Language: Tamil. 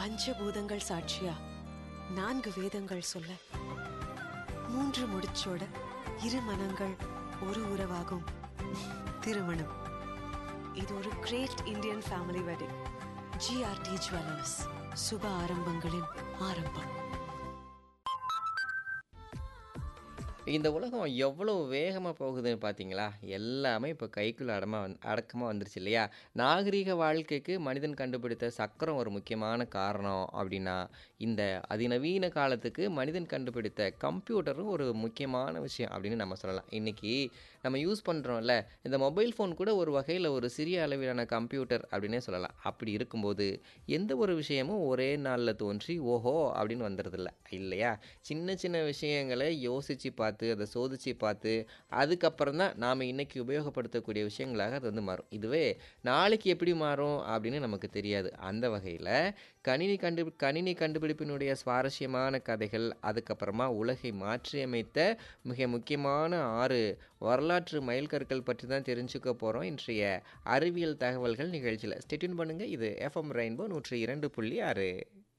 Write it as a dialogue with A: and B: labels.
A: பஞ்சபூதங்கள் சாட்சியா நான்கு வேதங்கள் சொல்ல மூன்று முடிச்சோட இரு மனங்கள் ஒரு உறவாகும் திருமணம் இது ஒரு great Indian family wedding GRT jewellers சுப ஆரம்பங்களின் ஆரம்பம்
B: இந்த உலகம் எவ்வளோ வேகமாக போகுதுன்னு பார்த்தீங்களா எல்லாமே இப்போ கைக்குள்ள அடமா வந் அடக்கமாக வந்துருச்சு இல்லையா நாகரீக வாழ்க்கைக்கு மனிதன் கண்டுபிடித்த சக்கரம் ஒரு முக்கியமான காரணம் அப்படின்னா இந்த அதிநவீன காலத்துக்கு மனிதன் கண்டுபிடித்த கம்ப்யூட்டரும் ஒரு முக்கியமான விஷயம் அப்படின்னு நம்ம சொல்லலாம் இன்றைக்கி நம்ம யூஸ் பண்ணுறோம்ல இந்த மொபைல் ஃபோன் கூட ஒரு வகையில் ஒரு சிறிய அளவிலான கம்ப்யூட்டர் அப்படின்னே சொல்லலாம் அப்படி இருக்கும்போது எந்த ஒரு விஷயமும் ஒரே நாளில் தோன்றி ஓஹோ அப்படின்னு வந்துடுறதில்ல இல்லையா சின்ன சின்ன விஷயங்களை யோசித்து பார்த்து அதை சோதித்து பார்த்து அதுக்கப்புறம் தான் நாம் இன்றைக்கி உபயோகப்படுத்தக்கூடிய விஷயங்களாக அது வந்து மாறும் இதுவே நாளைக்கு எப்படி மாறும் அப்படின்னு நமக்கு தெரியாது அந்த வகையில் கணினி கண்டு கணினி கண்டுபிடிப்பினுடைய சுவாரஸ்யமான கதைகள் அதுக்கப்புறமா உலகை மாற்றியமைத்த மிக முக்கியமான ஆறு வரலாற்று மைல்கற்கள் பற்றி தான் தெரிஞ்சுக்க போகிறோம் இன்றைய அறிவியல் தகவல்கள் நிகழ்ச்சியில் ஸ்டெட்யூன் பண்ணுங்கள் இது எஃப்எம் ரெயின்போ நூற்றி இரண்டு புள்ளி ஆறு